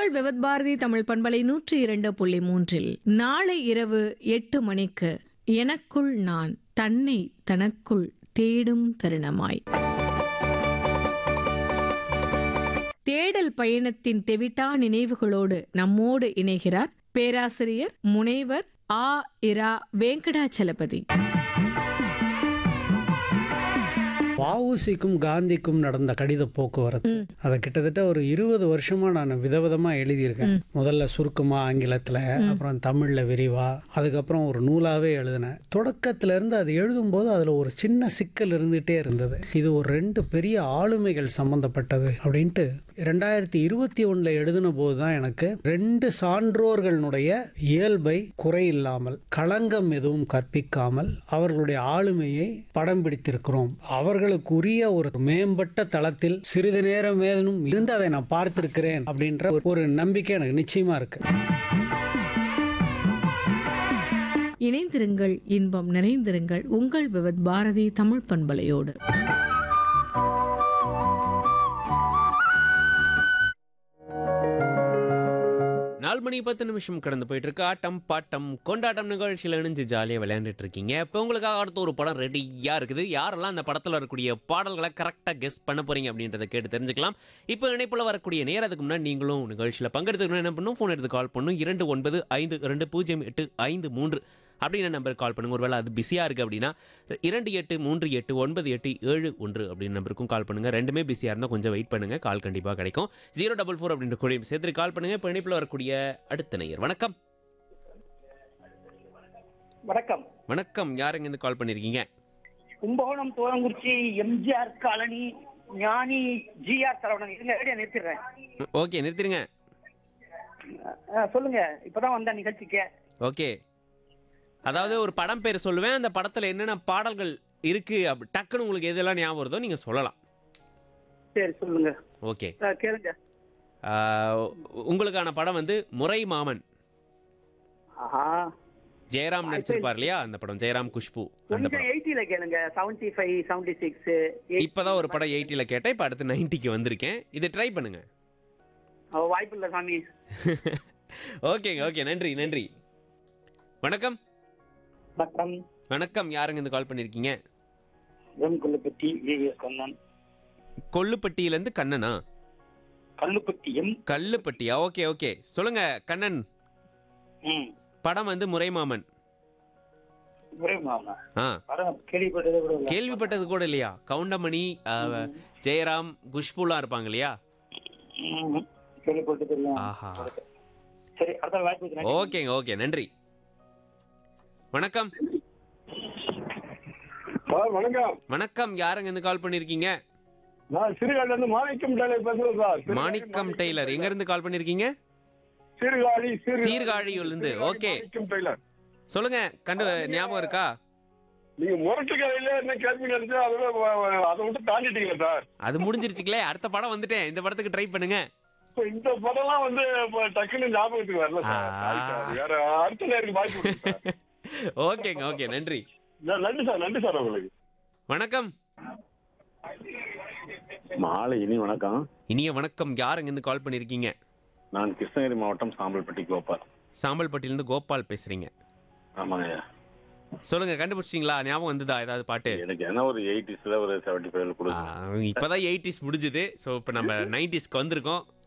உங்கள் விவத் பாரதி தமிழ் பண்பலை நூற்றி இரண்டு புள்ளி மூன்றில் நாளை இரவு எட்டு மணிக்கு எனக்குள் நான் தன்னை தனக்குள் தேடும் தருணமாய் தேடல் பயணத்தின் தெவிட்டா நினைவுகளோடு நம்மோடு இணைகிறார் பேராசிரியர் முனைவர் ஆ இரா வெங்கடாச்சலபதி வஉசிக்கும் காந்திக்கும் நடந்த கடித போக்குவரத்து அதை கிட்டத்தட்ட ஒரு இருபது வருஷமா நான் விதவிதமா எழுதியிருக்கேன் முதல்ல சுருக்கமா ஆங்கிலத்துல அப்புறம் தமிழ்ல விரிவா அதுக்கப்புறம் ஒரு நூலாவே எழுதினேன் தொடக்கத்துல இருந்து அது எழுதும்போது அதுல ஒரு சின்ன சிக்கல் இருந்துட்டே இருந்தது இது ஒரு ரெண்டு பெரிய ஆளுமைகள் சம்பந்தப்பட்டது அப்படின்ட்டு ரெண்டாயிரத்தி இருபத்தி ஒண்ணுல எழுதின போது தான் எனக்கு ரெண்டு சான்றோர்களுடைய இயல்பை குறையில்லாமல் களங்கம் எதுவும் கற்பிக்காமல் அவர்களுடைய ஆளுமையை படம் பிடித்திருக்கிறோம் அவர்களுக்குரிய ஒரு மேம்பட்ட தளத்தில் சிறிது நேரம் ஏதனும் இருந்து அதை நான் பார்த்திருக்கிறேன் அப்படின்ற ஒரு- ஒரு நம்பிக்கை எனக்கு நிச்சயமா இருக்கு இணைந்திருங்கள் இன்பம் நிறைந்திருங்கள் உங்கள் விவத் பாரதி தமிழ் பண்பலையோடு நாலு மணி பத்து நிமிஷம் கடந்து போயிட்டு இருக்கு ஆட்டம் பாட்டம் கொண்டாட்டம் நிகழ்ச்சியில் இணைஞ்சு ஜாலியாக விளையாண்டுட்டு இருக்கீங்க இப்போ உங்களுக்காக அடுத்த ஒரு படம் ரெடியாக இருக்குது யாரெல்லாம் அந்த படத்தில் வரக்கூடிய பாடல்களை கரெக்டாக கெஸ் பண்ண போறீங்க அப்படின்றத கேட்டு தெரிஞ்சுக்கலாம் இப்போ இணைப்பில் வரக்கூடிய நேரத்துக்கு முன்னாடி நீங்களும் நிகழ்ச்சியில் பங்கெடுத்துக்கணும் என்ன பண்ணும் ஃபோன் எடுத்து கால் பண்ணும் இரண்டு ஒன்பது ஐந்து ரெண்டு பூஜ்ஜியம் எட்டு ஐந்து மூன்று அப்படின்னு நம்பருக்கு கால் பண்ணுங்க ஒருவேளை அது பிஸியாக இருக்குது அப்படின்னா இரண்டு எட்டு மூன்று எட்டு ஒன்பது எட்டு ஏழு ஒன்று அப்படின்னு நம்பருக்கும் கால் பண்ணுங்க ரெண்டுமே பிஸியாக இருந்தால் கொஞ்சம் வெயிட் பண்ணுங்க கால் கண்டிப்பாக கிடைக்கும் ஜீரோ டபுள் ஃபோர் அப்படின்ற கூட சேர்த்து கால் பண்ணுங்க இப்போ இணைப்பில் வரக்கூடிய அடுத்த நேயர் வணக்கம் வணக்கம் வணக்கம் யாருங்க இருந்து கால் பண்ணியிருக்கீங்க Kumbakonam Thorangurichi MGR colony Gnani GR Saravanan இருங்க ரேடியோ நிறுத்திடுறேன் ஓகே நிறுத்திடுங்க அஹ், சொல்லுங்க இப்பதான் வந்த நிகழ்ச்சிக்கு ஓகே அதாவது ஒரு படம் பேர் சொல்லுவேன் அந்த படத்தில் என்னென்ன பாடல்கள் இருக்கு அப்படி டக்குன்னு உங்களுக்கு எதெல்லாம் ஞாபகம் வருதோ நீங்கள் சொல்லலாம் சரி சொல்லுங்க ஓகே அஹ், கேளுங்க ஆஹ், உங்களுக்கான படம் வந்து முறை மாமன் ஆஹா ஜெயராம் நடிச்சிருப்பார் இல்லையா அந்த படம் ஜெயராம் குஷ்பு அந்த கொஞ்சம் படம் எயிட்டில கேளுங்க செவன்டி ஃபைவ் செவன்டி சிக்ஸ் இப்பதான் ஒரு படம் எயிட்டியில் கேட்டேன் இப்போ அடுத்து நைன்ட்டிக்கு வந்திருக்கேன் இதை ட்ரை பண்ணுங்க வாய்ப்பு இல்ல சாமி ஓகேங்க ஓகே நன்றி நன்றி வணக்கம் வணக்கம் வணக்கம் யாருங்க இருந்து கால் பண்ணியிருக்கீங்க எம் கொல்லுப்பட்டி ஏஎஸ் கண்ணன் கொல்லுப்பட்டியிலேருந்து கண்ணனா கல்லுப்பட்டி எம் கல்லுப்பட்டியா ஓகே ஓகே சொல்லுங்க கண்ணன் ம் படம் வந்து முறைமாமன் மாமா ஆ படம் கேள்விப்பட்டதே கூட இல்ல. கேள்விப்பட்டது கூட இல்லையா கவுண்டமணி ஆ, ஜெயராம் குஷ்புலாம் இருப்பாங்க இல்லையா ம், கேள்விப்பட்டது இல்ல ஆஹா சரி அடுத்த வாய்ப்பு கொடுக்குறேன். ஓகேங்க ஓகே நன்றி வணக்கம் சார் வணக்கம் வணக்கம் யாருங்க இருந்து கால் பண்ணியிருக்கீங்க நான் சிறுகாழில இருந்து மாணிக்கம் டெய்லர் பேசுறேன் சார் சிறுகாழி மாணிக்கம் டெய்லர் எங்க இருந்து கால் பண்ணியிருக்கீங்க சீர்காழி சீர்காழியிலிருந்து, சீர்காழி, okay. மாணிக்கம் டெய்லர் சொல்லுங்க கண்டு ஞாபகம் இருக்கா நீங்க முரட்டு கடையில என்ன கேள்வி நினைச்சு அதோட வ- வ- அதை விட்டு தாண்டிட்டீங்க சார் அது முடிஞ்சிருச்சுங்களே அடுத்த படம் வந்துட்டேன் இந்த படத்துக்கு ட்ரை பண்ணுங்க இப்ப இந்த படம்லாம் வந்து இப்ப டக்குன்னு ஞாபகத்துக்கு வரல சார் ஆ. Sorry sir. வேற அடுத்த நேருக்கு வாய்ப்பு கொடுங்க சார். ஓகேங்க ஓகே நன்றி ந- நன்றி சார் நன்றி சார் உங்களுக்கு வணக்கம் மாலை இனி வணக்கம் இனிய வணக்கம் யாருங்க இருந்து கால் பண்ணியிருக்கீங்க நான் கிருஷ்ணகிரி மாவட்டம் சாம்பல்பட்டி கோபால் சாம்பல்பட்டியிலிருந்து கோபால் பேசுறீங்க ஆமாங்க சொல்லுங்க கண்டுபிடிச்சிங்களா ஞாபகம் வந்ததா ஏதாவது பாட்டு எனக்கு என்ன ஒரு எயிட்டிஸ்ல ஒரு செவன்டி ஃபைவ்ல ஆ, கொடுங்க இப்பதான் எயிட்டிஸ் முடிஞ்சுது ஸோ இப்போ நம்ம நைன்டிஸ்க்கு வந்திருக்கோம்